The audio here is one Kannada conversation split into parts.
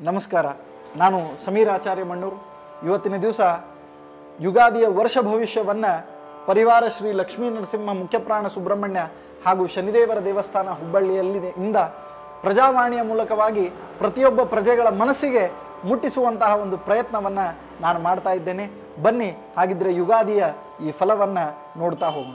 ನಮಸ್ಕಾರ ನಾನು ಸಮೀರ್ ಆಚಾರ್ಯ ಮಣ್ಣೂರು ಇವತ್ತಿನ ದಿವಸ ಯುಗಾದಿಯ ವರ್ಷ ಭವಿಷ್ಯವನ್ನು ಪರಿವಾರ ಶ್ರೀ ಲಕ್ಷ್ಮೀ ನರಸಿಂಹ ಮುಖ್ಯಪ್ರಾಣ ಸುಬ್ರಹ್ಮಣ್ಯ ಹಾಗೂ ಶನಿದೇವರ ದೇವಸ್ಥಾನ ಹುಬ್ಬಳ್ಳಿಯಲ್ಲಿ ಇಂದ ಪ್ರಜಾವಾಣಿಯ ಮೂಲಕವಾಗಿ ಪ್ರತಿಯೊಬ್ಬ ಪ್ರಜೆಗಳ ಮನಸ್ಸಿಗೆ ಮುಟ್ಟಿಸುವಂತಹ ಒಂದು ಪ್ರಯತ್ನವನ್ನು ನಾನು ಮಾಡ್ತಾ ಇದ್ದೇನೆ ಬನ್ನಿ ಹಾಗಿದ್ರೆ ಯುಗಾದಿಯ ಈ ಫಲವನ್ನು ನೋಡ್ತಾ ಹೋಗೋಣ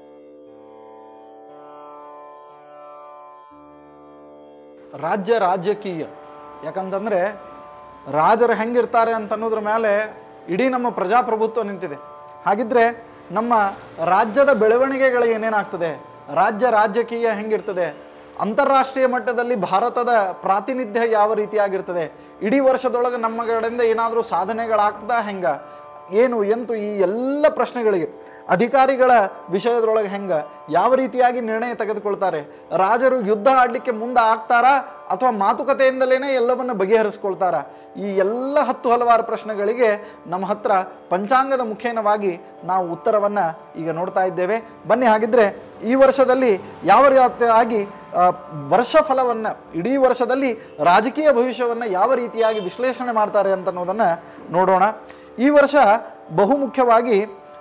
ರಾಜ್ಯ ರಾಜಕೀಯ ಯಾಕಂತಂದರೆ ರಾಜರು ಹೆಂಗಿರ್ತಾರೆ ಅಂತ ಅನ್ನೋದ್ರ ಮೇಲೆ ಇಡೀ ನಮ್ಮ ಪ್ರಜಾಪ್ರಭುತ್ವ ನಿಂತಿದೆ ಹಾಗಿದ್ರೆ ನಮ್ಮ ರಾಜ್ಯದ ಬೆಳವಣಿಗೆಗಳು ಏನೇನಾಗ್ತದೆ ರಾಜ್ಯ ರಾಜಕೀಯ ಹೆಂಗಿರ್ತದೆ ಅಂತಾರಾಷ್ಟ್ರೀಯ ಮಟ್ಟದಲ್ಲಿ ಭಾರತದ ಪ್ರಾತಿನಿಧ್ಯ ಯಾವ ರೀತಿಯಾಗಿರ್ತದೆ ಇಡೀ ವರ್ಷದೊಳಗೆ ನಮ್ಮ ಕಡೆಯಿಂದ ಏನಾದರೂ ಸಾಧನೆಗಳಾಗ್ತದಾ ಹೆಂಗ ಏನು ಎಂತು ಈ ಎಲ್ಲ ಪ್ರಶ್ನೆಗಳಿಗೆ ಅಧಿಕಾರಿಗಳ ವಿಷಯದೊಳಗೆ ಹೆಂಗ ಯಾವ ರೀತಿಯಾಗಿ ನಿರ್ಣಯ ತೆಗೆದುಕೊಳ್ತಾರೆ ರಾಜರು ಯುದ್ಧ ಆಡಲಿಕ್ಕೆ ಮುಂದೆ ಆಗ್ತಾರಾ ಅಥವಾ ಮಾತುಕತೆಯಿಂದಲೇ ಎಲ್ಲವನ್ನು ಬಗೆಹರಿಸ್ಕೊಳ್ತಾರಾ ಈ ಎಲ್ಲ ಹತ್ತು ಹಲವಾರು ಪ್ರಶ್ನೆಗಳಿಗೆ ನಮ್ಮ ಹತ್ರ ಪಂಚಾಂಗದ ಮುಖೇನವಾಗಿ ನಾವು ಉತ್ತರವನ್ನು ಈಗ ನೋಡ್ತಾ ಇದ್ದೇವೆ ಬನ್ನಿ ಹಾಗಿದ್ರೆ ಈ ವರ್ಷದಲ್ಲಿ ಯಾವ ರೀತಿಯಾಗಿ ಆ, ವರ್ಷ ಫಲವನ್ನು ಇಡೀ ವರ್ಷದಲ್ಲಿ ರಾಜಕೀಯ ಭವಿಷ್ಯವನ್ನು ಯಾವ ರೀತಿಯಾಗಿ ವಿಶ್ಲೇಷಣೆ ಮಾಡ್ತಾರೆ ಅಂತ ಅನ್ನೋದನ್ನು ನೋಡೋಣ ಈ ವರ್ಷ ಬಹುಮುಖ್ಯವಾಗಿ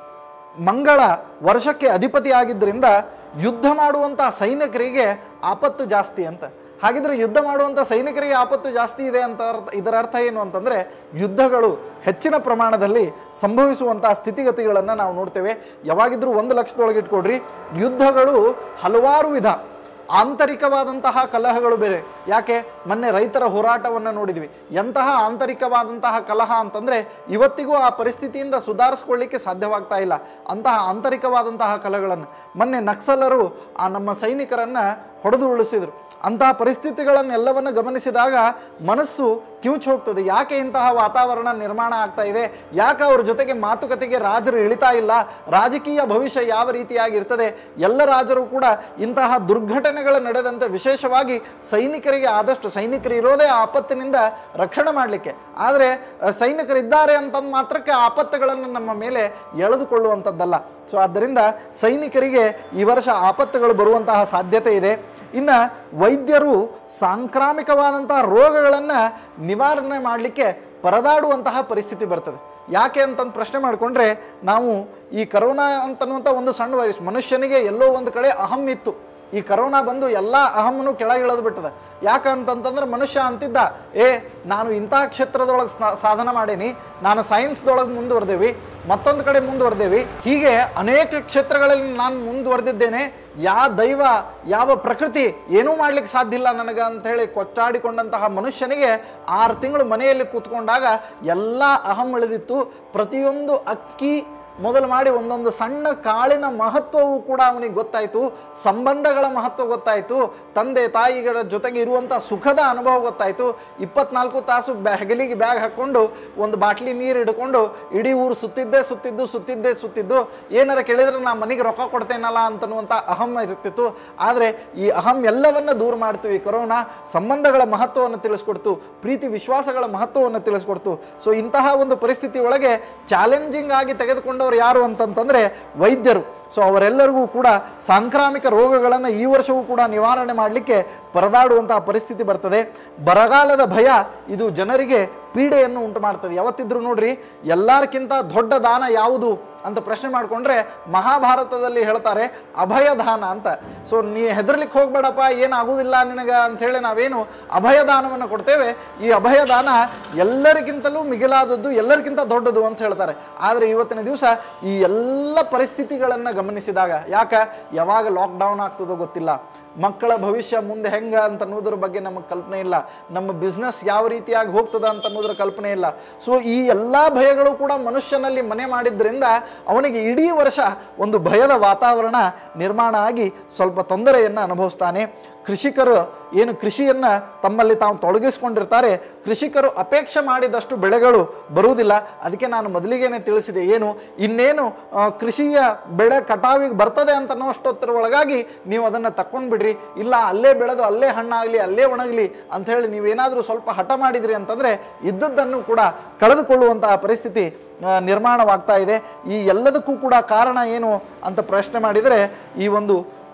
ಮಂಗಳ ವರ್ಷಕ್ಕೆ ಅಧಿಪತಿ ಆಗಿದ್ದರಿಂದ ಯುದ್ಧ ಮಾಡುವಂಥ ಸೈನಿಕರಿಗೆ ಆಪತ್ತು ಜಾಸ್ತಿ ಅಂತ ಹಾಗಿದ್ರೆ ಯುದ್ಧ ಮಾಡುವಂಥ ಸೈನಿಕರಿಗೆ ಆಪತ್ತು ಜಾಸ್ತಿ ಇದೆ ಅಂತ ಅರ್ಥ ಇದರ ಅರ್ಥ ಏನು ಅಂತಂದರೆ ಯುದ್ಧಗಳು ಹೆಚ್ಚಿನ ಪ್ರಮಾಣದಲ್ಲಿ ಸಂಭವಿಸುವಂತಹ ಸ್ಥಿತಿಗತಿಗಳನ್ನು ನಾವು ನೋಡ್ತೇವೆ ಯಾವಾಗಿದ್ರೂ ಒಂದು ಲಕ್ಷದೊಳಗೆ ಇಟ್ಕೊಡ್ರಿ ಯುದ್ಧಗಳು ಹಲವಾರು ವಿಧ ಆಂತರಿಕವಾದಂತಹ ಕಲಹಗಳು ಬೇರೆ ಯಾಕೆ ಮೊನ್ನೆ ರೈತರ ಹೋರಾಟವನ್ನು ನೋಡಿದ್ವಿ ಎಂತಹ ಆಂತರಿಕವಾದಂತಹ ಕಲಹ ಅಂತಂದರೆ ಇವತ್ತಿಗೂ ಆ ಪರಿಸ್ಥಿತಿಯಿಂದ ಸುಧಾರಿಸ್ಕೊಳ್ಳಿಕ್ಕೆ ಸಾಧ್ಯವಾಗ್ತಾ ಇಲ್ಲ ಅಂತಹ ಆಂತರಿಕವಾದಂತಹ ಕಲಹಗಳನ್ನು ಮೊನ್ನೆ ನಕ್ಸಲರು ಆ ನಮ್ಮ ಸೈನಿಕರನ್ನು ಹೊಡೆದು ಉಳಿಸಿದರು ಅಂತಹ ಪರಿಸ್ಥಿತಿಗಳನ್ನೆಲ್ಲವನ್ನು ಗಮನಿಸಿದಾಗ ಮನಸ್ಸು ಕಿವುಚ್ ಹೋಗ್ತದೆ ಯಾಕೆ ಇಂತಹ ವಾತಾವರಣ ನಿರ್ಮಾಣ ಆಗ್ತಾ ಇದೆ ಯಾಕೆ ಅವ್ರ ಜೊತೆಗೆ ಮಾತುಕತೆಗೆ ರಾಜರು ಇಳಿತಾ ಇಲ್ಲ ರಾಜಕೀಯ ಭವಿಷ್ಯ ಯಾವ ರೀತಿಯಾಗಿರ್ತದೆ ಎಲ್ಲ ರಾಜರು ಕೂಡ ಇಂತಹ ದುರ್ಘಟನೆಗಳು ನಡೆದಂತೆ ವಿಶೇಷವಾಗಿ ಸೈನಿಕರಿಗೆ ಆದಷ್ಟು ಸೈನಿಕರು ಇರೋದೇ ಆ ಆಪತ್ತಿನಿಂದ ರಕ್ಷಣೆ ಮಾಡಲಿಕ್ಕೆ ಆದರೆ ಅಹ್, ಸೈನಿಕರಿದ್ದಾರೆ ಅಂತಂದು ಮಾತ್ರಕ್ಕೆ ಆ ಆಪತ್ತುಗಳನ್ನು ನಮ್ಮ ಮೇಲೆ ಎಳೆದುಕೊಳ್ಳುವಂಥದ್ದಲ್ಲ ಸೊ ಆದ್ದರಿಂದ ಸೈನಿಕರಿಗೆ ಈ ವರ್ಷ ಆಪತ್ತುಗಳು ಬರುವಂತಹ ಸಾಧ್ಯತೆ ಇದೆ ಇನ್ನು ವೈದ್ಯರು ಸಾಂಕ್ರಾಮಿಕವಾದಂತಹ ರೋಗಗಳನ್ನು ನಿವಾರಣೆ ಮಾಡಲಿಕ್ಕೆ ಪರದಾಡುವಂತಹ ಪರಿಸ್ಥಿತಿ ಬರ್ತದೆ ಯಾಕೆ ಅಂತಂದು ಪ್ರಶ್ನೆ ಮಾಡಿಕೊಂಡ್ರೆ ನಾವು ಈ ಕರೋನಾ ಅಂತನ್ನುವಂಥ ಒಂದು ಸಣ್ಣ ವೈರಸ್ ಮನುಷ್ಯನಿಗೆ ಎಲ್ಲೋ ಒಂದು ಕಡೆ ಅಹಂ ಇತ್ತು ಈ ಕರೋನಾ ಬಂದು ಎಲ್ಲ ಅಹಮ್ಮನು ಕೆಳಗಿಳಿದು ಬಿಟ್ಟದ ಯಾಕಂತಂತಂದ್ರೆ ಮನುಷ್ಯ ಅಂತಿದ್ದ ಏ ನಾನು ಇಂತಹ ಕ್ಷೇತ್ರದೊಳಗೆ ಸಾಧನ ಮಾಡೀನಿ ನಾನು ಸೈನ್ಸ್ದೊಳಗೆ ಮುಂದುವರೆದೇವಿ ಮತ್ತೊಂದು ಕಡೆ ಮುಂದುವರೆದೇವಿ ಹೀಗೆ ಅನೇಕ ಕ್ಷೇತ್ರಗಳಲ್ಲಿ ನಾನು ಮುಂದುವರೆದಿದ್ದೇನೆ ಯಾ ದೈವ ಯಾವ ಪ್ರಕೃತಿ ಏನೂ ಮಾಡ್ಲಿಕ್ಕೆ ಸಾಧ್ಯ ಇಲ್ಲ ನನಗೆ ಅಂತ ಹೇಳಿ ಕೊಚ್ಚಾಡಿಕೊಂಡಂತಹ ಮನುಷ್ಯನಿಗೆ ಆರು ತಿಂಗಳು ಮನೆಯಲ್ಲಿ ಕೂತ್ಕೊಂಡಾಗ ಎಲ್ಲ ಅಹಂ ಇಳಿದಿತ್ತು ಪ್ರತಿಯೊಂದು ಅಕ್ಕಿ ಮೊದಲು ಮಾಡಿ ಒಂದೊಂದು ಸಣ್ಣ ಕಾಳಿನ ಮಹತ್ವವು ಕೂಡ ಅವನಿಗೆ ಗೊತ್ತಾಯಿತು ಸಂಬಂಧಗಳ ಮಹತ್ವ ಗೊತ್ತಾಯಿತು ತಂದೆ ತಾಯಿಗಳ ಜೊತೆಗೆ ಇರುವಂಥ ಸುಖದ ಅನುಭವ ಗೊತ್ತಾಯಿತು ಇಪ್ಪತ್ನಾಲ್ಕು ತಾಸು ಬ್ಯಾ ಹೆಗಲಿಗೆ ಬ್ಯಾಗ್ ಹಾಕ್ಕೊಂಡು ಒಂದು ಬಾಟ್ಲಿ ನೀರು ಹಿಡ್ಕೊಂಡು ಇಡೀ ಊರು ಸುತ್ತಿದ್ದೇ ಸುತ್ತಿದ್ದು ಸುತ್ತಿದ್ದೇ ಸುತ್ತಿದ್ದು ಏನಾರ ಕೇಳಿದ್ರೆ ನಾ ಮನೆಗೆ ರೊಕ್ಕ ಕೊಡ್ತೇನಲ್ಲ ಅಂತನ್ನುವಂಥ ಅಹಂ ಇರ್ತಿತ್ತು ಆದರೆ ಈ ಅಹಂ ಎಲ್ಲವನ್ನ ದೂರ ಮಾಡ್ತೀವಿ ಕೊರೋನಾ ಸಂಬಂಧಗಳ ಮಹತ್ವವನ್ನು ತಿಳಿಸ್ಕೊಡ್ತು ಪ್ರೀತಿ ವಿಶ್ವಾಸಗಳ ಮಹತ್ವವನ್ನು ತಿಳಿಸ್ಕೊಡ್ತು ಸೊ ಇಂತಹ ಒಂದು ಪರಿಸ್ಥಿತಿ ಒಳಗೆ ಚಾಲೆಂಜಿಂಗ್ ಆಗಿ ತೆಗೆದುಕೊಂಡವರು ಯಾರು ಅಂತಂತಂದ್ರೆ ವೈದ್ಯರು ಸೊ ಅವರೆಲ್ಲರಿಗೂ ಕೂಡ ಸಾಂಕ್ರಾಮಿಕ ರೋಗಗಳನ್ನು ಈ ವರ್ಷವೂ ಕೂಡ ನಿವಾರಣೆ ಮಾಡಲಿಕ್ಕೆ ಪರದಾಡುವಂತಹ ಪರಿಸ್ಥಿತಿ ಬರ್ತದೆ ಬರಗಾಲದ ಭಯ ಇದು ಜನರಿಗೆ ಪೀಡೆಯನ್ನು ಉಂಟು ಮಾಡ್ತದೆ ಯಾವತ್ತಿದ್ರು ನೋಡ್ರಿ ಎಲ್ಲರಿಗಿಂತ ದೊಡ್ಡ ದಾನ ಯಾವುದು ಅಂತ ಪ್ರಶ್ನೆ ಮಾಡಿಕೊಂಡ್ರೆ ಮಹಾಭಾರತದಲ್ಲಿ ಹೇಳ್ತಾರೆ ಅಭಯ ದಾನ ಅಂತ ಸೊ ನೀ ಹೆದರ್ಲಿಕ್ಕೆ ಹೋಗ್ಬೇಡಪ್ಪ ಏನಾಗುವುದಿಲ್ಲ ನಿನಗೆ ಅಂಥೇಳಿ ನಾವೇನು ಅಭಯ ದಾನವನ್ನು ಕೊಡ್ತೇವೆ ಈ ಅಭಯ ದಾನ ಎಲ್ಲರಿಗಿಂತಲೂ ಮಿಗಿಲಾದದ್ದು ಎಲ್ಲರಿಗಿಂತ ದೊಡ್ಡದು ಅಂತ ಹೇಳ್ತಾರೆ ಆದರೆ ಇವತ್ತಿನ ದಿವಸ ಈ ಎಲ್ಲ ಪರಿಸ್ಥಿತಿಗಳನ್ನು ಗಮನಿಸಿದಾಗ ಯಾಕ ಯಾವಾಗ ಲಾಕ್ಡೌನ್ ಆಗ್ತದೋ ಗೊತ್ತಿಲ್ಲ ಮಕ್ಕಳ ಭವಿಷ್ಯ ಮುಂದೆ ಹೆಂಗ ಅಂತ ಅನ್ನೋದ್ರ ಬಗ್ಗೆ ನಮಗೆ ಕಲ್ಪನೆ ಇಲ್ಲ ನಮ್ಮ ಬಿಸ್ನೆಸ್ ಯಾವ ರೀತಿಯಾಗಿ ಹೋಗ್ತದ ಅಂತ ಅನ್ನೋದ್ರ ಕಲ್ಪನೆ ಇಲ್ಲ ಸೊ ಈ ಎಲ್ಲ ಭಯಗಳು ಕೂಡ ಮನುಷ್ಯನಲ್ಲಿ ಮನೆ ಮಾಡಿದ್ರಿಂದ ಅವನಿಗೆ ಇಡೀ ವರ್ಷ ಒಂದು ಭಯದ ವಾತಾವರಣ ನಿರ್ಮಾಣ ಆಗಿ ಸ್ವಲ್ಪ ತೊಂದರೆಯನ್ನು ಅನುಭವಿಸ್ತಾನೆ ಕೃಷಿಕರು ಏನು ಕೃಷಿಯನ್ನು ತಮ್ಮಲ್ಲಿ ತಾವು ತೊಡಗಿಸ್ಕೊಂಡಿರ್ತಾರೆ ಕೃಷಿಕರು ಅಪೇಕ್ಷೆ ಮಾಡಿದಷ್ಟು ಬೆಳೆಗಳು ಬರುವುದಿಲ್ಲ ಅದಕ್ಕೆ ನಾನು ಮೊದಲಿಗೇನೆ ತಿಳಿಸಿದೆ ಏನು ಇನ್ನೇನು ಆ, ಕೃಷಿಯ ಬೆಳೆ ಕಟಾವಿಗೆ ಬರ್ತದೆ ಅಂತ ಅನ್ನೋಷ್ಟೊತ್ತರ ಒಳಗಾಗಿ ನೀವು ಅದನ್ನು ತಕ್ಕೊಂಡ್ಬಿಡ್ರಿ ಇಲ್ಲ ಅಲ್ಲೇ ಬೆಳೆದು ಅಲ್ಲೇ ಹಣ್ಣಾಗಲಿ ಅಲ್ಲೇ ಒಣಗಲಿ ಅಂಥೇಳಿ ನೀವೇನಾದರೂ ಸ್ವಲ್ಪ ಹಠ ಮಾಡಿದ್ರಿ ಅಂತಂದರೆ ಇದ್ದದ್ದನ್ನು ಕೂಡ ಕಳೆದುಕೊಳ್ಳುವಂತಹ ಪರಿಸ್ಥಿತಿ ಆ, ನಿರ್ಮಾಣವಾಗ್ತಾ ಇದೆ ಈ ಎಲ್ಲದಕ್ಕೂ ಕೂಡ ಕಾರಣ ಏನು ಅಂತ ಪ್ರಶ್ನೆ ಮಾಡಿದರೆ ಈ ಒಂದು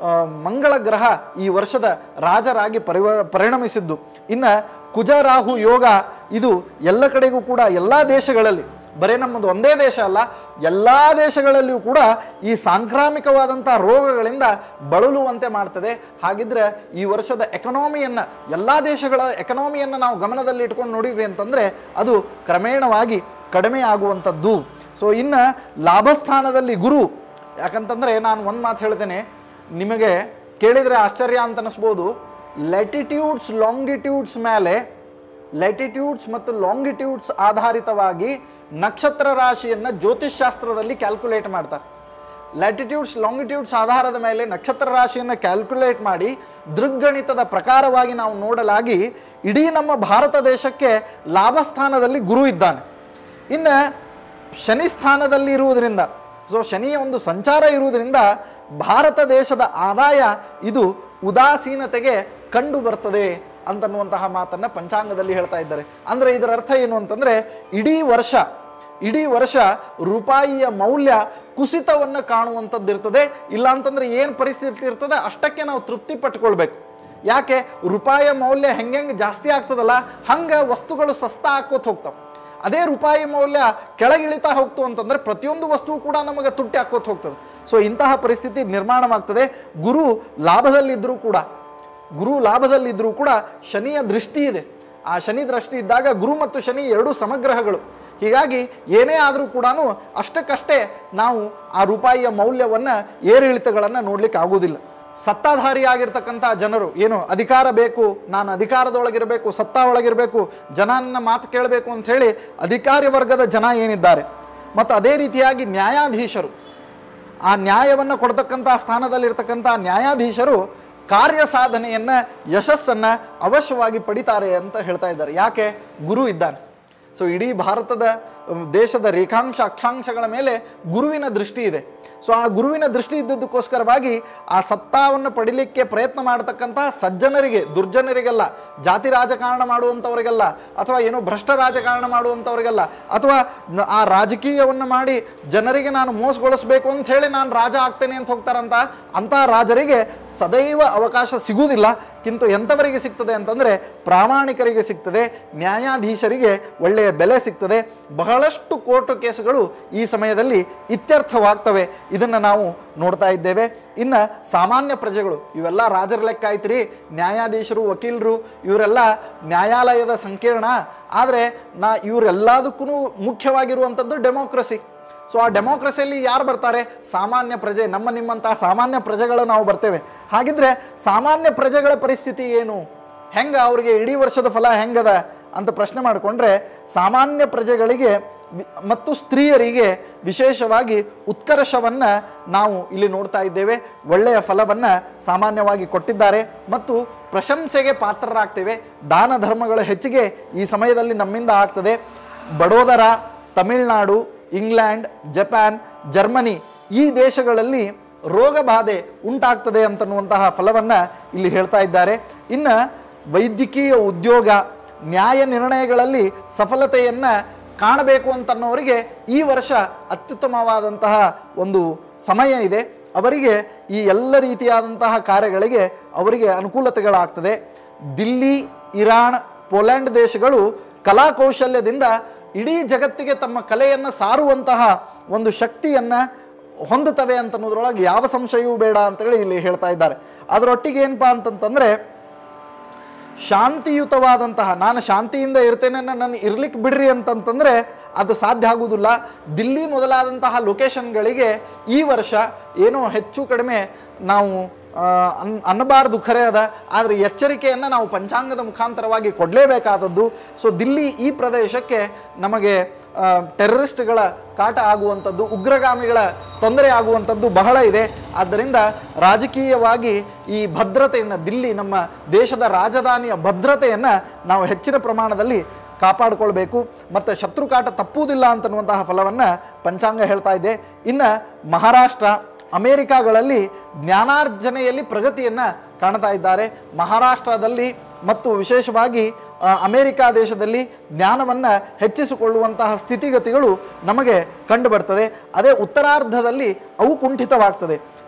ಆ, ಮಂಗಳ ಗ್ರಹ ಈ ವರ್ಷದ ರಾಜರಾಗಿ ಪರಿವ ಪರಿಣಮಿಸಿದ್ದು ಇನ್ನು ಕುಜ ರಾಹು ಯೋಗ ಇದು ಎಲ್ಲ ಕಡೆಗೂ ಕೂಡ ಎಲ್ಲ ದೇಶಗಳಲ್ಲಿ ಬರೀ ನಮ್ಮದು ಒಂದೇ ದೇಶ ಅಲ್ಲ ಎಲ್ಲ ದೇಶಗಳಲ್ಲಿಯೂ ಕೂಡ ಈ ಸಾಂಕ್ರಾಮಿಕವಾದಂಥ ರೋಗಗಳಿಂದ ಬಳಲುವಂತೆ ಮಾಡ್ತದೆ ಹಾಗಿದ್ರೆ ಈ ವರ್ಷದ ಎಕನಾಮಿಯನ್ನು ಎಲ್ಲ ದೇಶಗಳ ಎಕನಾಮಿಯನ್ನು ನಾವು ಗಮನದಲ್ಲಿ ಇಟ್ಕೊಂಡು ನೋಡಿದ್ವಿ ಅಂತಂದರೆ ಅದು ಕ್ರಮೇಣವಾಗಿ ಕಡಿಮೆ ಆಗುವಂಥದ್ದು ಸೊ ಇನ್ನು ಲಾಭಸ್ಥಾನದಲ್ಲಿ ಗುರು ಯಾಕಂತಂದರೆ ನಾನು ಒಂದು ಮಾತು ಹೇಳ್ತೇನೆ ನಿಮಗೆ ಕೇಳಿದರೆ ಆಶ್ಚರ್ಯ ಅಂತ ಅನಿಸ್ಬೋದು ಲೆಟಿಟ್ಯೂಡ್ಸ್ ಲಾಂಗಿಟ್ಯೂಡ್ಸ್ ಮೇಲೆ ಲೆಟಿಟ್ಯೂಡ್ಸ್ ಮತ್ತು ಲಾಂಗಿಟ್ಯೂಡ್ಸ್ ಆಧಾರಿತವಾಗಿ ನಕ್ಷತ್ರ ರಾಶಿಯನ್ನು ಜ್ಯೋತಿಷ್ಶಾಸ್ತ್ರದಲ್ಲಿ ಕ್ಯಾಲ್ಕುಲೇಟ್ ಮಾಡ್ತಾರೆ ಲ್ಯಾಟಿಟ್ಯೂಡ್ಸ್ ಲಾಂಗಿಟ್ಯೂಡ್ಸ್ ಆಧಾರದ ಮೇಲೆ ನಕ್ಷತ್ರ ರಾಶಿಯನ್ನು ಕ್ಯಾಲ್ಕುಲೇಟ್ ಮಾಡಿ ದೃಗ್ಗಣಿತದ ಪ್ರಕಾರವಾಗಿ ನಾವು ನೋಡಲಾಗಿ ಇಡೀ ನಮ್ಮ ಭಾರತ ದೇಶಕ್ಕೆ ಲಾಭಸ್ಥಾನದಲ್ಲಿ ಗುರು ಇದ್ದಾನೆ ಇನ್ನು ಶನಿ ಸ್ಥಾನದಲ್ಲಿ ಇರುವುದರಿಂದ ಸೊ ಶನಿಯ ಒಂದು ಸಂಚಾರ ಇರುವುದರಿಂದ ಭಾರತ ದೇಶದ ಆದಾಯ ಇದು ಉದಾಸೀನತೆಗೆ ಕಂಡು ಬರ್ತದೆ ಅಂತನ್ನುವಂತಹ ಮಾತನ್ನ ಪಂಚಾಂಗದಲ್ಲಿ ಹೇಳ್ತಾ ಇದ್ದಾರೆ ಅಂದ್ರೆ ಇದರ ಅರ್ಥ ಏನು ಅಂತಂದ್ರೆ ಇಡೀ ವರ್ಷ ಇಡೀ ವರ್ಷ ರೂಪಾಯಿಯ ಮೌಲ್ಯ ಕುಸಿತವನ್ನು ಕಾಣುವಂಥದ್ದು ಇರ್ತದೆ ಇಲ್ಲ ಅಂತಂದ್ರೆ ಏನು ಪರಿಸ್ಥಿತಿ ಇರ್ತದೆ ಅಷ್ಟಕ್ಕೆ ನಾವು ತೃಪ್ತಿ ಪಟ್ಕೊಳ್ಬೇಕು ಯಾಕೆ ರೂಪಾಯಿಯ ಮೌಲ್ಯ ಹೆಂಗೆಂಗೆ ಜಾಸ್ತಿ ಆಗ್ತದಲ್ಲ ಹಂಗೆ ವಸ್ತುಗಳು ಸಸ್ತಾ ಹಾಕೋತ ಹೋಗ್ತಾವೆ ಅದೇ ರೂಪಾಯಿ ಮೌಲ್ಯ ಕೆಳಗಿಳಿತಾ ಹೋಗ್ತು ಅಂತಂದ್ರೆ ಪ್ರತಿಯೊಂದು ವಸ್ತುವು ಕೂಡ ನಮಗೆ ತುಟ್ಟಿ ಹಾಕೋತ ಹೋಗ್ತದೆ ಸೊ ಇಂತಹ ಪರಿಸ್ಥಿತಿ ನಿರ್ಮಾಣವಾಗ್ತದೆ ಗುರು ಲಾಭದಲ್ಲಿದ್ದರೂ ಕೂಡ ಗುರು ಲಾಭದಲ್ಲಿದ್ದರೂ ಕೂಡ ಶನಿಯ ದೃಷ್ಟಿ ಇದೆ ಆ ಶನಿ ದೃಷ್ಟಿ ಇದ್ದಾಗ ಗುರು ಮತ್ತು ಶನಿ ಎರಡೂ ಸಮಗ್ರಹಗಳು ಹೀಗಾಗಿ ಏನೇ ಆದರೂ ಕೂಡ ಅಷ್ಟಕ್ಕಷ್ಟೇ ನಾವು ಆ ರೂಪಾಯಿಯ ಮೌಲ್ಯವನ್ನು ಏರಿಳಿತಗಳನ್ನು ನೋಡ್ಲಿಕ್ಕೆ ಆಗೋದಿಲ್ಲ ಸತ್ತಾಧಾರಿಯಾಗಿರ್ತಕ್ಕಂಥ ಜನರು ಏನು ಅಧಿಕಾರ ಬೇಕು ನಾನು ಅಧಿಕಾರದೊಳಗಿರಬೇಕು ಸತ್ತಾ ಒಳಗಿರಬೇಕು ಜನ ನನ್ನ ಮಾತು ಕೇಳಬೇಕು ಅಂತ ಹೇಳಿ ಅಧಿಕಾರಿ ವರ್ಗದ ಜನ ಏನಿದ್ದಾರೆ ಮತ್ತು ಅದೇ ರೀತಿಯಾಗಿ ನ್ಯಾಯಾಧೀಶರು ಆ ನ್ಯಾಯವನ್ನು ಕೊಡ್ತಕ್ಕಂಥ ಸ್ಥಾನದಲ್ಲಿರ್ತಕ್ಕಂಥ ನ್ಯಾಯಾಧೀಶರು ಕಾರ್ಯ ಸಾಧನೆಯನ್ನ ಯಶಸ್ಸನ್ನ ಅವಶ್ಯವಾಗಿ ಪಡಿತಾರೆ ಅಂತ ಹೇಳ್ತಾ ಇದ್ದಾರೆ ಯಾಕೆ ಗುರು ಇದ್ದಾನೆ ಸೊ ಇಡೀ ಭಾರತದ ಅಹ್, ದೇಶದ ರೇಖಾಂಶ ಅಕ್ಷಾಂಶಗಳ ಮೇಲೆ ಗುರುವಿನ ದೃಷ್ಟಿ ಇದೆ ಸೊ ಆ ಗುರುವಿನ ದೃಷ್ಟಿ ಇದ್ದದಕ್ಕೋಸ್ಕರವಾಗಿ ಆ ಸತ್ತಾವನ್ನು ಪಡಿಲಿಕ್ಕೆ ಪ್ರಯತ್ನ ಮಾಡತಕ್ಕಂತಹ ಸಜ್ಜನರಿಗೆ ದುರ್ಜನರಿಗೆಲ್ಲ ಜಾತಿ ರಾಜಕಾರಣ ಮಾಡುವಂಥವರಿಗೆಲ್ಲ ಅಥವಾ ಏನೋ ಭ್ರಷ್ಟ ರಾಜಕಾರಣ ಮಾಡುವಂಥವ್ರಿಗೆಲ್ಲ ಅಥವಾ ನ- ಆ ರಾಜಕೀಯವನ್ನು ಮಾಡಿ ಜನರಿಗೆ ನಾನು ಮೋಸಗೊಳಿಸ್ಬೇಕು ಅಂತ ಹೇಳಿ ನಾನು ರಾಜ ಆಗ್ತೇನೆ ಅಂತ ಹೋಗ್ತಾರಂತ ಅಂತಹ ರಾಜರಿಗೆ ಸದೈವ ಅವಕಾಶ ಸಿಗುವುದಿಲ್ಲ ಕಿಂತು ಎಂಥವರಿಗೆ ಸಿಗ್ತದೆ ಅಂತಂದರೆ ಪ್ರಾಮಾಣಿಕರಿಗೆ ಸಿಗ್ತದೆ ನ್ಯಾಯಾಧೀಶರಿಗೆ ಒಳ್ಳೆಯ ಬೆಲೆ ಸಿಗ್ತದೆ ಬಹಳಷ್ಟು ಕೋರ್ಟು ಕೇಸುಗಳು ಈ ಸಮಯದಲ್ಲಿ ಇತ್ಯರ್ಥವಾಗ್ತವೆ ಇದನ್ನು ನಾವು ನೋಡ್ತಾ ಇದ್ದೇವೆ ಇನ್ನು ಸಾಮಾನ್ಯ ಪ್ರಜೆಗಳು ಇವೆಲ್ಲ ರಾಜರ ಲೆಕ್ಕ ಆಯ್ತು ನ್ಯಾಯಾಧೀಶರು ವಕೀಲರು ಇವರೆಲ್ಲ ನ್ಯಾಯಾಲಯದ ಸಂಕೀರ್ಣ ಆದರೆ ನಾ ಇವರೆಲ್ಲದಕ್ಕೂ ಮುಖ್ಯವಾಗಿರುವಂಥದ್ದು ಡೆಮೋಕ್ರಸಿ ಸೊ ಆ ಡೆಮೋಕ್ರಸಿಯಲ್ಲಿ ಯಾರು ಬರ್ತಾರೆ ಸಾಮಾನ್ಯ ಪ್ರಜೆ ನಮ್ಮ ನಿಮ್ಮಂತಹ ಸಾಮಾನ್ಯ ಪ್ರಜೆಗಳು ನಾವು ಬರ್ತೇವೆ ಹಾಗಿದ್ರೆ ಸಾಮಾನ್ಯ ಪ್ರಜೆಗಳ ಪರಿಸ್ಥಿತಿ ಏನು ಹೆಂಗೆ ಅವ್ರಿಗೆ ಇಡೀ ವರ್ಷದ ಫಲ ಹೆಂಗದ ಅಂತ ಪ್ರಶ್ನೆ ಮಾಡಿಕೊಂಡ್ರೆ ಸಾಮಾನ್ಯ ಪ್ರಜೆಗಳಿಗೆ ವಿ- ಮತ್ತು ಸ್ತ್ರೀಯರಿಗೆ ವಿಶೇಷವಾಗಿ ಉತ್ಕರ್ಷವನ್ನು ನಾವು ಇಲ್ಲಿ ನೋಡ್ತಾ ಇದ್ದೇವೆ ಒಳ್ಳೆಯ ಫಲವನ್ನು ಸಾಮಾನ್ಯವಾಗಿ ಕೊಟ್ಟಿದ್ದಾರೆ ಮತ್ತು ಪ್ರಶಂಸೆಗೆ ಪಾತ್ರರಾಗ್ತೇವೆ ದಾನ ಧರ್ಮಗಳ ಹೆಚ್ಚಿಗೆ ಈ ಸಮಯದಲ್ಲಿ ನಮ್ಮಿಂದ ಆಗ್ತದೆ Vadodara Tamil Nadu England Japan Germany ಈ ದೇಶಗಳಲ್ಲಿ ರೋಗ ಬಾಧೆ ಉಂಟಾಗ್ತದೆ ಅಂತನ್ನುವಂತಹ ಫಲವನ್ನು ಇಲ್ಲಿ ಹೇಳ್ತಾ ಇದ್ದಾರೆ ಇನ್ನು ವೈದ್ಯಕೀಯ ಉದ್ಯೋಗ ನ್ಯಾಯ ನಿರ್ಣಯಗಳಲ್ಲಿ ಸಫಲತೆಯನ್ನು ಕಾಣಬೇಕು ಅಂತನ್ನೋರಿಗೆ ಈ ವರ್ಷ ಅತ್ಯುತ್ತಮವಾದಂತಹ ಒಂದು ಸಮಯ ಇದೆ ಅವರಿಗೆ ಈ ಎಲ್ಲ ರೀತಿಯಾದಂತಹ ಕಾರ್ಯಗಳಿಗೆ ಅವರಿಗೆ ಅನುಕೂಲತೆಗಳಾಗ್ತದೆ ದಿಲ್ಲಿ ಇರಾನ್ ಪೋಲ್ಯಾಂಡ್ ದೇಶಗಳು ಕಲಾ ಕೌಶಲ್ಯದಿಂದ ಇಡೀ ಜಗತ್ತಿಗೆ ತಮ್ಮ ಕಲೆಯನ್ನು ಸಾರುವಂತಹ ಒಂದು ಶಕ್ತಿಯನ್ನು ಹೊಂದುತ್ತವೆ ಅಂತನ್ನೋದ್ರೊಳಗೆ ಯಾವ ಸಂಶಯವೂ ಬೇಡ ಅಂತೇಳಿ ಇಲ್ಲಿ ಹೇಳ್ತಾ ಇದ್ದಾರೆ ಅದರೊಟ್ಟಿಗೆ ಏನಪ್ಪಾ ಅಂತಂತಂದರೆ ಶಾಂತಿಯುತವಾದಂತಹ ನಾನು ಶಾಂತಿಯಿಂದ ಇರ್ತೇನೆ ನನ್ನ ಇರ್ಲಿಕ್ಕೆ ಬಿಡ್ರಿ ಅಂತಂತಂದರೆ ಅದು ಸಾಧ್ಯ ಆಗುವುದಿಲ್ಲ ದಿಲ್ಲಿ ಮೊದಲಾದಂತಹ ಲೊಕೇಶನ್ಗಳಿಗೆ ಈ ವರ್ಷ ಏನೋ ಹೆಚ್ಚು ಕಡಿಮೆ ನಾವು ಆ, ಅನ್ ಅನ್ನಬಾರದು ಖರೆ ಅದ ಆದರೆ ಎಚ್ಚರಿಕೆಯನ್ನು ನಾವು ಪಂಚಾಂಗದ ಮುಖಾಂತರವಾಗಿ ಕೊಡಲೇಬೇಕಾದದ್ದು ಸೊ ದಿಲ್ಲಿ ಈ ಪ್ರದೇಶಕ್ಕೆ ನಮಗೆ ಆ, ಟೆರರಿಸ್ಟ್ಗಳ ಕಾಟ ಆಗುವಂಥದ್ದು ಉಗ್ರಗಾಮಿಗಳ ತೊಂದರೆ ಆಗುವಂಥದ್ದು ಬಹಳ ಇದೆ ಆದ್ದರಿಂದ ರಾಜಕೀಯವಾಗಿ ಈ ಭದ್ರತೆಯನ್ನು ದಿಲ್ಲಿ ನಮ್ಮ ದೇಶದ ರಾಜಧಾನಿಯ ಭದ್ರತೆಯನ್ನು ನಾವು ಹೆಚ್ಚಿನ ಪ್ರಮಾಣದಲ್ಲಿ ಕಾಪಾಡಿಕೊಳ್ಬೇಕು ಮತ್ತು ಶತ್ರುಕಾಟ ತಪ್ಪುವುದಿಲ್ಲ ಅಂತನ್ನುವಂತಹ ಫಲವನ್ನು ಪಂಚಾಂಗ ಹೇಳ್ತಾ ಇದೆ ಇನ್ನು ಮಹಾರಾಷ್ಟ್ರ ಅಮೇರಿಕಾಗಳಲ್ಲಿ ಜ್ಞಾನಾರ್ಜನೆಯಲ್ಲಿ ಪ್ರಗತಿಯನ್ನು ಕಾಣ್ತಾ ಇದ್ದಾರೆ ಮಹಾರಾಷ್ಟ್ರದಲ್ಲಿ ಮತ್ತು ವಿಶೇಷವಾಗಿ ಆ, ಅಮೇರಿಕಾ ದೇಶದಲ್ಲಿ ಜ್ಞಾನವನ್ನು ಹೆಚ್ಚಿಸಿಕೊಳ್ಳುವಂತಹ ಸ್ಥಿತಿಗತಿಗಳು ನಮಗೆ ಕಂಡು ಬರ್ತದೆ ಅದೇ ಉತ್ತರಾರ್ಧದಲ್ಲಿ ಅವು ಕುಂಠಿತವಾಗ್ತದೆ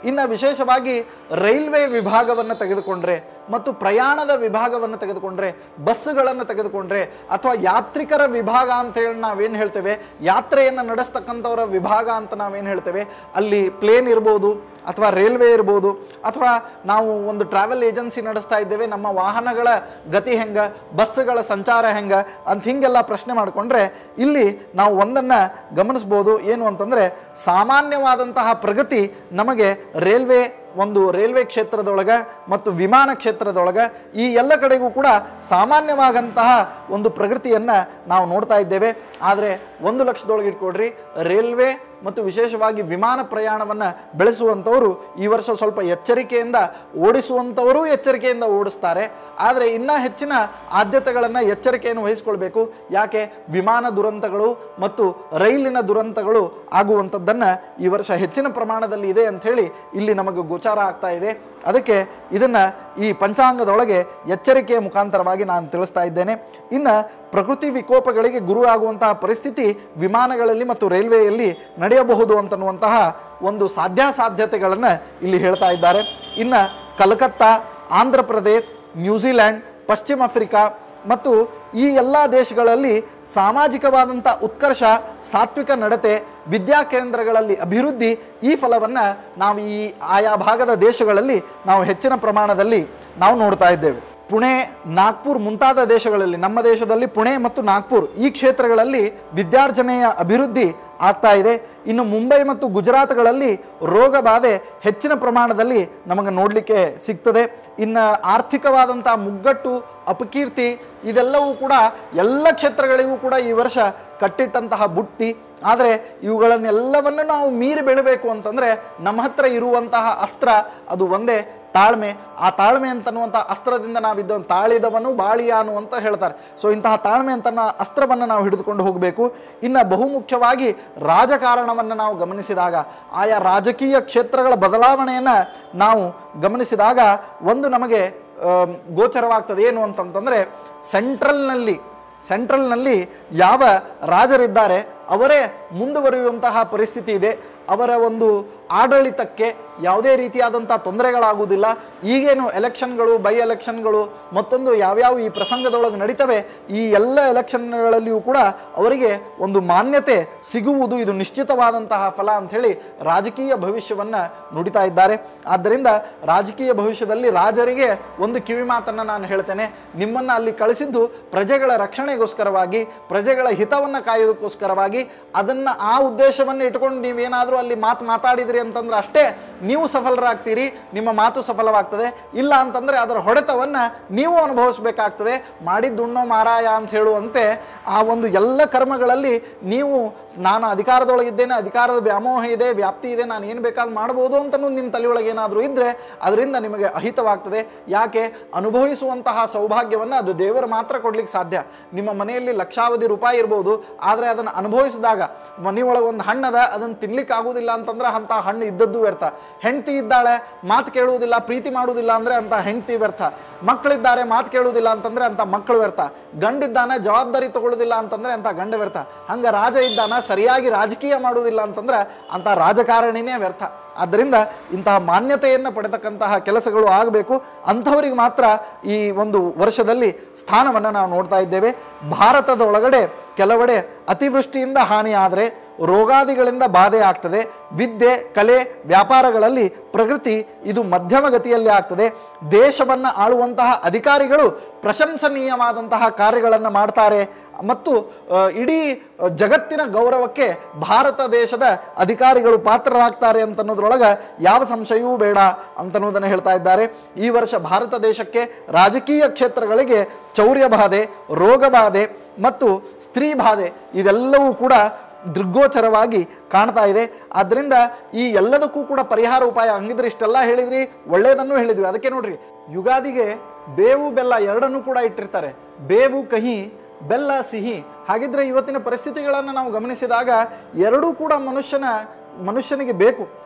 ಇನ್ನು ವಿಶೇಷವಾಗಿ ರೈಲ್ವೆ ವಿಭಾಗವನ್ನು ತೆಗೆದುಕೊಂಡ್ರೆ ಮತ್ತು ಪ್ರಯಾಣದ ವಿಭಾಗವನ್ನು ತೆಗೆದುಕೊಂಡ್ರೆ ಬಸ್ಸುಗಳನ್ನು ತೆಗೆದುಕೊಂಡ್ರೆ ಅಥವಾ ಯಾತ್ರಿಕರ ವಿಭಾಗ ಅಂತ ಹೇಳಿ ನಾವೇನು ಹೇಳ್ತೇವೆ ಯಾತ್ರೆಯನ್ನು ನಡೆಸ್ತಕ್ಕಂಥವರ ವಿಭಾಗ ಅಂತ ನಾವೇನು ಹೇಳ್ತೇವೆ ಅಲ್ಲಿ ಪ್ಲೇನ್ ಇರ್ಬೋದು ಅಥವಾ ರೈಲ್ವೆ ಇರ್ಬೋದು ಅಥವಾ ನಾವು ಒಂದು ಟ್ರಾವೆಲ್ ಏಜೆನ್ಸಿ ನಡೆಸ್ತಾ ಇದ್ದೇವೆ ನಮ್ಮ ವಾಹನಗಳ ಗತಿ ಹೆಂಗ ಬಸ್ಸುಗಳ ಸಂಚಾರ ಹೆಂಗ ಅಂತ ಹಿಂಗೆಲ್ಲ ಪ್ರಶ್ನೆ ಮಾಡಿಕೊಂಡ್ರೆ ಇಲ್ಲಿ ನಾವು ಒಂದನ್ನು ಗಮನಿಸ್ಬೋದು ಏನು ಅಂತಂದರೆ ಸಾಮಾನ್ಯವಾದಂತಹ ಪ್ರಗತಿ ನಮಗೆ ರೈಲ್ವೆ ಒಂದು ರೈಲ್ವೆ ಕ್ಷೇತ್ರದೊಳಗೆ ಮತ್ತು ವಿಮಾನ ಕ್ಷೇತ್ರದೊಳಗೆ ಈ ಎಲ್ಲ ಕಡೆಗೂ ಕೂಡ ಸಾಮಾನ್ಯವಾದಂತಹ ಒಂದು ಪ್ರಗತಿಯನ್ನು ನಾವು ನೋಡ್ತಾ ಇದ್ದೇವೆ ಆದರೆ ಒಂದು ಲಕ್ಷದೊಳಗೆ ಇಟ್ಕೊಡ್ರಿ ರೈಲ್ವೆ ಮತ್ತು ವಿಶೇಷವಾಗಿ ವಿಮಾನ ಪ್ರಯಾಣವನ್ನು ಬೆಳೆಸುವಂಥವರು ಈ ವರ್ಷ ಸ್ವಲ್ಪ ಎಚ್ಚರಿಕೆಯಿಂದ ಓಡಿಸುವಂಥವರು ಎಚ್ಚರಿಕೆಯಿಂದ ಓಡಿಸ್ತಾರೆ ಆದರೆ ಇನ್ನೂ ಹೆಚ್ಚಿನ ಆದ್ಯತೆಗಳನ್ನು ಎಚ್ಚರಿಕೆಯನ್ನು ವಹಿಸ್ಕೊಳ್ಬೇಕು ಯಾಕೆ ವಿಮಾನ ದುರಂತಗಳು ಮತ್ತು ರೈಲಿನ ದುರಂತಗಳು ಆಗುವಂಥದ್ದನ್ನು ಈ ವರ್ಷ ಹೆಚ್ಚಿನ ಪ್ರಮಾಣದಲ್ಲಿ ಇದೆ ಅಂಥೇಳಿ ಇಲ್ಲಿ ನಮಗೆ ಗೋಚಾರ ಆಗ್ತಾ ಇದೆ ಅದಕ್ಕೆ ಇದನ್ನು ಈ ಪಂಚಾಂಗದೊಳಗೆ ಎಚ್ಚರಿಕೆಯ ಮುಖಾಂತರವಾಗಿ ನಾನು ತಿಳಿಸ್ತಾ ಇದ್ದೇನೆ ಇನ್ನು ಪ್ರಕೃತಿ ವಿಕೋಪಗಳಿಗೆ ಗುರು ಆಗುವಂತಹ ಪರಿಸ್ಥಿತಿ ವಿಮಾನಗಳಲ್ಲಿ ಮತ್ತು ರೈಲ್ವೆಯಲ್ಲಿ ನಡೆಯಬಹುದು ಅಂತನ್ನುವಂತಹ ಒಂದು ಸಾಧ್ಯಾಸಾಧ್ಯತೆಗಳನ್ನು ಇಲ್ಲಿ ಹೇಳ್ತಾ ಇದ್ದಾರೆ ಇನ್ನು ಕಲ್ಕತ್ತಾ ಆಂಧ್ರ ಪ್ರದೇಶ್ ನ್ಯೂಜಿಲ್ಯಾಂಡ್ ಪಶ್ಚಿಮ ಆಫ್ರಿಕಾ ಮತ್ತು ಈ ಎಲ್ಲ ದೇಶಗಳಲ್ಲಿ ಸಾಮಾಜಿಕವಾದಂಥ ಉತ್ಕರ್ಷ ಸಾತ್ವಿಕ ನಡತೆ ವಿದ್ಯಾಕೇಂದ್ರಗಳಲ್ಲಿ ಅಭಿವೃದ್ಧಿ ಈ ಫಲವನ್ನು ನಾವು ಈ ಆಯಾ ಭಾಗದ ದೇಶಗಳಲ್ಲಿ ನಾವು ಹೆಚ್ಚಿನ ಪ್ರಮಾಣದಲ್ಲಿ ನಾವು ನೋಡ್ತಾ ಇದ್ದೇವೆ ಪುಣೆ ನಾಗ್ಪುರ್ ಮುಂತಾದ ದೇಶಗಳಲ್ಲಿ ನಮ್ಮ ದೇಶದಲ್ಲಿ ಪುಣೆ ಮತ್ತು ನಾಗ್ಪುರ್ ಈ ಕ್ಷೇತ್ರಗಳಲ್ಲಿ ವಿದ್ಯಾರ್ಜನೆಯ ಅಭಿವೃದ್ಧಿ ಆಗ್ತಾ ಇದೆ ಇನ್ನು ಮುಂಬೈ ಮತ್ತು ಗುಜರಾತ್ಗಳಲ್ಲಿ ರೋಗ ಬಾಧೆ ಹೆಚ್ಚಿನ ಪ್ರಮಾಣದಲ್ಲಿ ನಮಗೆ ನೋಡಲಿಕ್ಕೆ ಸಿಗ್ತದೆ ಇನ್ನು ಆರ್ಥಿಕವಾದಂಥ ಮುಗ್ಗಟ್ಟು ಅಪಕೀರ್ತಿ ಇದೆಲ್ಲವೂ ಕೂಡ ಎಲ್ಲ ಕ್ಷೇತ್ರಗಳಿಗೂ ಕೂಡ ಈ ವರ್ಷ ಕಟ್ಟಿಟ್ಟಂತಹ ಬುಟ್ಟಿ ಆದರೆ ಇವುಗಳನ್ನೆಲ್ಲವನ್ನು ನಾವು ಮೀರಿ ಬೆಳಬೇಕು ಅಂತಂದರೆ ನಮ್ಮ ಹತ್ರ ಇರುವಂತಹ ಅಸ್ತ್ರ ಅದು ಒಂದೇ ತಾಳ್ಮೆ ಆ ತಾಳ್ಮೆ ಅಂತನ್ನುವಂಥ ಅಸ್ತ್ರದಿಂದ ನಾವಿದ್ದ ತಾಳಿದವನು ಬಾಳಿಯಾನು ಅಂತ ಹೇಳ್ತಾರೆ ಸೊ ಇಂತಹ ತಾಳ್ಮೆ ಅಂತ ಅಸ್ತ್ರವನ್ನು ನಾವು ಹಿಡಿದುಕೊಂಡು ಹೋಗಬೇಕು ಇನ್ನು ಬಹುಮುಖ್ಯವಾಗಿ ರಾಜಕಾರಣವನ್ನು ನಾವು ಗಮನಿಸಿದಾಗ ಆಯಾ ರಾಜಕೀಯ ಕ್ಷೇತ್ರಗಳ ಬದಲಾವಣೆಯನ್ನು ನಾವು ಗಮನಿಸಿದಾಗ ಒಂದು ನಮಗೆ ಆಮ್, ಗೋಚರವಾಗ್ತದೆ ಏನು ಅಂತಂತಂದರೆ ಸೆಂಟ್ರಲ್ನಲ್ಲಿ ಸೆಂಟ್ರಲ್ನಲ್ಲಿ ಯಾವ ರಾಜರಿದ್ದಾರೆ ಅವರೇ ಮುಂದುವರಿಯುವಂತಹ ಪರಿಸ್ಥಿತಿ ಇದೆ ಅವರ ಒಂದು ಆಡಳಿತಕ್ಕೆ ಯಾವುದೇ ರೀತಿಯಾದಂಥ ತೊಂದರೆಗಳಾಗುವುದಿಲ್ಲ ಈಗೇನು ಎಲೆಕ್ಷನ್ಗಳು ಬೈ ಎಲೆಕ್ಷನ್ಗಳು ಮತ್ತೊಂದು ಯಾವ್ಯಾವ ಈ ಪ್ರಸಂಗದೊಳಗೆ ನಡೀತವೆ ಈ ಎಲ್ಲ ಎಲೆಕ್ಷನ್ಗಳಲ್ಲಿಯೂ ಕೂಡ ಅವರಿಗೆ ಒಂದು ಮಾನ್ಯತೆ ಸಿಗುವುದು ಇದು ನಿಶ್ಚಿತವಾದಂತಹ ಫಲ ಅಂಥೇಳಿ ರಾಜಕೀಯ ಭವಿಷ್ಯವನ್ನು ನುಡಿತಾ ಇದ್ದಾರೆ ಆದ್ದರಿಂದ ರಾಜಕೀಯ ಭವಿಷ್ಯದಲ್ಲಿ ರಾಜರಿಗೆ ಒಂದು ಕಿವಿ ಮಾತನ್ನು ನಾನು ಹೇಳ್ತೇನೆ ನಿಮ್ಮನ್ನು ಅಲ್ಲಿ ಕಳಿಸಿದ್ದು ಪ್ರಜೆಗಳ ರಕ್ಷಣೆಗೋಸ್ಕರವಾಗಿ ಪ್ರಜೆಗಳ ಹಿತವನ್ನು ಕಾಯೋದಕ್ಕೋಸ್ಕರವಾಗಿ ಅದನ್ನು ಆ ಉದ್ದೇಶವನ್ನು ಇಟ್ಕೊಂಡು ನೀವೇನಾದರೂ ಅಲ್ಲಿ ಮಾತು ಮಾತಾಡಿದ್ರಿ ಅಂತಂದ್ರೆ ಅಷ್ಟೇ ನೀವು ಸಫಲರಾಗ್ತೀರಿ ನಿಮ್ಮ ಮಾತು ಸಫಲವಾಗ್ತದೆ ಇಲ್ಲ ಅಂತಂದರೆ ಅದರ ಹೊಡೆತವನ್ನು ನೀವು ಅನುಭವಿಸಬೇಕಾಗ್ತದೆ ಮಾಡಿದ್ದುಣ್ಣೋ ಮಾರಾಯ ಅಂತ ಹೇಳುವಂತೆ ಆ ಒಂದು ಎಲ್ಲ ಕರ್ಮಗಳಲ್ಲಿ ನೀವು ನಾನು ಅಧಿಕಾರದೊಳಗಿದ್ದೇನೆ ಅಧಿಕಾರದ ವ್ಯಾಮೋಹ ಇದೆ ವ್ಯಾಪ್ತಿ ಇದೆ ನಾನು ಏನು ಬೇಕಾದ್ರೂ ಮಾಡ್ಬೋದು ಅಂತಲೂ ನಿಮ್ಮ ತಲೆಯೊಳಗೆ ಏನಾದರೂ ಇದ್ದರೆ ಅದರಿಂದ ನಿಮಗೆ ಅಹಿತವಾಗ್ತದೆ ಯಾಕೆ ಅನುಭವಿಸುವಂತಹ ಸೌಭಾಗ್ಯವನ್ನು ಅದು ದೇವರು ಮಾತ್ರ ಕೊಡ್ಲಿಕ್ಕೆ ಸಾಧ್ಯ ನಿಮ್ಮ ಮನೆಯಲ್ಲಿ ಲಕ್ಷಾವಧಿ ರೂಪಾಯಿ ಇರ್ಬೋದು ಆದರೆ ಅದನ್ನು ಅನುಭವಿಸಿದಾಗ ಮನೆಯೊಳಗೆ ಒಂದು ಹಣ್ಣದ ಅದನ್ನು ತಿನ್ಲಿಕ್ಕೆ ಆಗುವುದಿಲ್ಲ ಅಂತಂದ್ರೆ ಅಂಥ ಹಣ್ಣು ಇದ್ದದ್ದು ವ್ಯರ್ಥ ಹೆಂಡತಿ ಇದ್ದಾಳೆ ಮಾತು ಕೇಳುವುದಿಲ್ಲ ಪ್ರೀತಿ ಮಾಡುವುದಿಲ್ಲ ಅಂದರೆ ಅಂತ ಹೆಂಡತಿ ವ್ಯರ್ಥ ಮಕ್ಕಳಿದ್ದಾರೆ ಮಾತು ಕೇಳುವುದಿಲ್ಲ ಅಂತಂದ್ರೆ ಅಂತ ಮಕ್ಕಳು ವ್ಯರ್ಥ ಗಂಡಿದ್ದಾನೆ ಜವಾಬ್ದಾರಿ ತಗೊಳ್ಳೋದಿಲ್ಲ ಅಂತಂದ್ರೆ ಅಂತ ಗಂಡ ವ್ಯರ್ಥ ಹಂಗೆ ರಾಜ ಇದ್ದಾನ ಸರಿಯಾಗಿ ರಾಜಕೀಯ ಮಾಡುವುದಿಲ್ಲ ಅಂತಂದ್ರೆ ಅಂತ ರಾಜಕಾರಣಿನೇ ವ್ಯರ್ಥ ಆದ್ದರಿಂದ ಇಂತಹ ಮಾನ್ಯತೆಯನ್ನು ಪಡೆತಕ್ಕಂತಹ ಕೆಲಸಗಳು ಆಗಬೇಕು ಅಂಥವರಿಗೆ ಮಾತ್ರ ಈ ಒಂದು ವರ್ಷದಲ್ಲಿ ಸ್ಥಾನವನ್ನು ನಾವು ನೋಡ್ತಾ ಇದ್ದೇವೆ ಭಾರತದ ಒಳಗಡೆ ಕೆಲವೆಡೆ ಅತಿವೃಷ್ಟಿಯಿಂದ ಹಾನಿ ಆದರೆ ರೋಗಾದಿಗಳಿಂದ ಬಾಧೆ ಆಗ್ತದೆ ವಿದ್ಯೆ ಕಲೆ ವ್ಯಾಪಾರಗಳಲ್ಲಿ ಪ್ರಗತಿ ಇದು ಮಧ್ಯಮ ಗತಿಯಲ್ಲಿ ಆಗ್ತದೆ ದೇಶವನ್ನು ಆಳುವಂತಹ ಅಧಿಕಾರಿಗಳು ಪ್ರಶಂಸನೀಯವಾದಂತಹ ಕಾರ್ಯಗಳನ್ನು ಮಾಡ್ತಾರೆ ಮತ್ತು ಆ, ಇಡೀ ಜಗತ್ತಿನ ಗೌರವಕ್ಕೆ ಭಾರತ ದೇಶದ ಅಧಿಕಾರಿಗಳು ಪಾತ್ರರಾಗ್ತಾರೆ ಅಂತನ್ನೋದ್ರೊಳಗೆ ಯಾವ ಸಂಶಯವೂ ಬೇಡ ಅಂತನ್ನುವುದನ್ನು ಹೇಳ್ತಾ ಇದ್ದಾರೆ ಈ ವರ್ಷ ಭಾರತ ದೇಶಕ್ಕೆ ರಾಜಕೀಯ ಕ್ಷೇತ್ರಗಳಿಗೆ ಚೌರ್ಯ ಬಾಧೆ ರೋಗ ಬಾಧೆ ಮತ್ತು ಸ್ತ್ರೀ ಬಾಧೆ ಇದೆಲ್ಲವೂ ಕೂಡ ದೃಗ್ಗೋಚರವಾಗಿ ಕಾಣ್ತಾ ಇದೆ ಆದ್ದರಿಂದ ಈ ಎಲ್ಲದಕ್ಕೂ ಕೂಡ ಪರಿಹಾರ ಉಪಾಯ ಹಂಗಿದ್ರೆ ಇಷ್ಟೆಲ್ಲ ಹೇಳಿದ್ರಿ ಒಳ್ಳೆಯದನ್ನು ಹೇಳಿದ್ವಿ ಅದಕ್ಕೆ ನೋಡ್ರಿ ಯುಗಾದಿಗೆ ಬೇವು ಬೆಲ್ಲ ಎರಡನ್ನೂ ಕೂಡ ಇಟ್ಟಿರ್ತಾರೆ ಬೇವು ಕಹಿ ಬೆಲ್ಲ ಸಿಹಿ ಹಾಗಿದ್ರೆ ಇವತ್ತಿನ ಪರಿಸ್ಥಿತಿಗಳನ್ನು ನಾವು ಗಮನಿಸಿದಾಗ ಎರಡೂ ಕೂಡ ಮನುಷ್ಯನ ಮನುಷ್ಯನಿಗೆ ಬೇಕು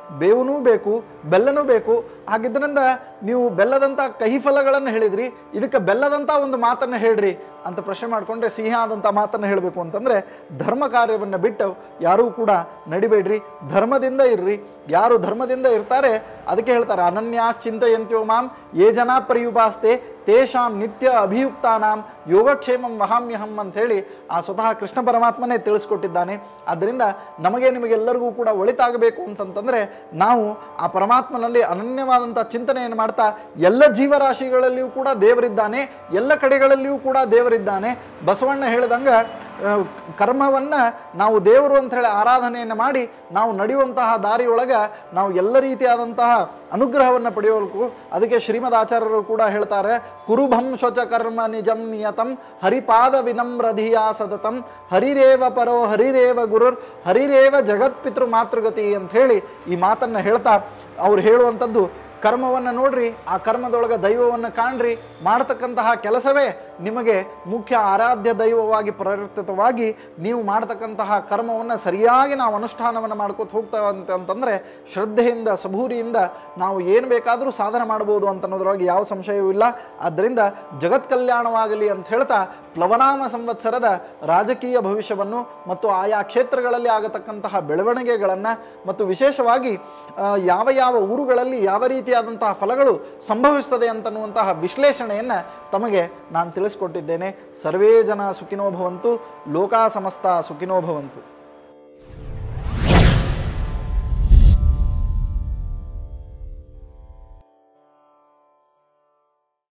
ಬೇವುನೂ ಬೇಕು ಬೆಲ್ಲನೂ ಬೇಕು ಹಾಗಿದ್ದರಿಂದ ನೀವು ಬೆಲ್ಲದಂಥ ಕಹಿ ಫಲಗಳನ್ನು ಹೇಳಿದ್ರಿ ಇದಕ್ಕೆ ಬೆಲ್ಲದಂಥ ಒಂದು ಮಾತನ್ನು ಹೇಳ್ರಿ ಅಂತ ಪ್ರಶ್ನೆ ಮಾಡಿಕೊಂಡ್ರೆ ಸಿಹಿ ಆದಂಥ ಮಾತನ್ನು ಹೇಳಬೇಕು ಅಂತಂದರೆ ಧರ್ಮ ಕಾರ್ಯವನ್ನು ಬಿಟ್ಟು ಯಾರೂ ಕೂಡ ನಡಿಬೇಡ್ರಿ ಧರ್ಮದಿಂದ ಇರ್ರಿ ಯಾರು ಧರ್ಮದಿಂದ ಇರ್ತಾರೆ ಅದಕ್ಕೆ ಹೇಳ್ತಾರೆ ಅನನ್ಯಾಶ್ಚಿಂತೆಯಂತ್ಯೋ ಮಾಂ ಯೇ ಜನ ಪರ್ಯುಪಾಸ್ತೆ ತೇಷಾಂ ನಿತ್ಯ ಅಭಿಯುಕ್ತಾನಾಂ ಯೋಗಕ್ಷೇಮಂ ವಹಾಮ್ಯಹಂ ಅಂತ ಹೇಳಿ ಆ ಸ್ವತಃ ಕೃಷ್ಣ ಪರಮಾತ್ಮನೇ ತಿಳಿಸ್ಕೊಟ್ಟಿದ್ದಾನೆ ಆದ್ದರಿಂದ ನಮಗೆ ನಿಮಗೆಲ್ಲರಿಗೂ ಕೂಡ ಒಳಿತಾಗಬೇಕು ಅಂತಂತಂದರೆ ನಾವು ಆ ಪರಮಾತ್ಮನಲ್ಲಿ ಅನನ್ಯವಾದಂಥ ಚಿಂತನೆಯನ್ನು ಮಾಡ್ತಾ ಎಲ್ಲ ಜೀವರಾಶಿಗಳಲ್ಲಿಯೂ ಕೂಡ ದೇವರಿದ್ದಾನೆ ಎಲ್ಲ ಕಡೆಗಳಲ್ಲಿಯೂ ಕೂಡ ದೇವರಿದ್ದಾನೆ ಬಸವಣ್ಣ ಹೇಳಿದಂಗೆ ಕರ್ಮವನ್ನು ನಾವು ದೇವರು ಅಂತ ಹೇಳಿ ಆರಾಧನೆಯನ್ನು ಮಾಡಿ ನಾವು ನಡೆಯುವಂತಹ ದಾರಿಯೊಳಗೆ ನಾವು ಎಲ್ಲ ರೀತಿಯಾದಂತಹ ಅನುಗ್ರಹವನ್ನು ಪಡೆಯೋಕು ಅದಕ್ಕೆ ಶ್ರೀಮದ್ ಆಚಾರ್ಯರು ಕೂಡ ಹೇಳ್ತಾರೆ ಕುರುಭಂ ಶೋಚ ಕರ್ಮ ನಿಜಂ ನಿಯತಂ ಹರಿಪಾದ ವಿನಮ್ರಧಿಯಾ ಸತತಂ ಹರಿರೇವ ಪರೋ ಹರಿರೇವ ಗುರುರ್ ಹರಿರೇವ ಜಗತ್ಪಿತೃ ಮಾತೃಗತಿ ಅಂತ ಹೇಳಿ ಈ ಮಾತನ್ನು ಹೇಳ್ತಾ ಅವ್ರು ಹೇಳುವಂಥದ್ದು ಕರ್ಮವನ್ನು ನೋಡ್ರಿ ಆ ಕರ್ಮದೊಳಗೆ ದೈವವನ್ನು ಕಾಣ್ರಿ ಮಾಡತಕ್ಕಂತಹ ಕೆಲಸವೇ ನಿಮಗೆ ಮುಖ್ಯ ಆರಾಧ್ಯ ದೈವವಾಗಿ ಪರಿವರ್ತಿತವಾಗಿ ನೀವು ಮಾಡತಕ್ಕಂತಹ ಕರ್ಮವನ್ನು ಸರಿಯಾಗಿ ನಾವು ಅನುಷ್ಠಾನವನ್ನು ಮಾಡ್ಕೋತ ಹೋಗ್ತೇವೆ ಅಂತ ಅಂತಂದರೆ ಶ್ರದ್ಧೆಯಿಂದ ಸಬೂರಿಯಿಂದ ನಾವು ಏನು ಬೇಕಾದರೂ ಸಾಧನೆ ಮಾಡ್ಬೋದು ಅಂತ ಅನ್ನೋದ್ರೊಳಗೆ ಯಾವ ಸಂಶಯವೂ ಇಲ್ಲ ಆದ್ದರಿಂದ ಜಗತ್ ಕಲ್ಯಾಣವಾಗಲಿ ಅಂತ ಹೇಳ್ತಾ ಪ್ಲವನಾಮ ಸಂವತ್ಸರದ ರಾಜಕೀಯ ಭವಿಷ್ಯವನ್ನು ಮತ್ತು ಆಯಾ ಕ್ಷೇತ್ರಗಳಲ್ಲಿ ಆಗತಕ್ಕಂತಹ ಬೆಳವಣಿಗೆಗಳನ್ನು ಮತ್ತು ವಿಶೇಷವಾಗಿ ಆ, ಯಾವ ಯಾವ ಊರುಗಳಲ್ಲಿ ಯಾವ ರೀತಿಯಾದಂತಹ ಫಲಗಳು ಸಂಭವಿಸ್ತದೆ ಅಂತನ್ನುವಂತಹ ವಿಶ್ಲೇಷಣೆಯನ್ನು ತಮಗೆ ನಾನು ತಿಳಿಸ್ಕೊಟ್ಟಿದ್ದೇನೆ ಸರ್ವೇ ಜನ ಸುಖಿನೋ ಭವಂತು ಲೋಕಾ ಸಮಸ್ತ ಸುಖಿನೋ ಭವಂತು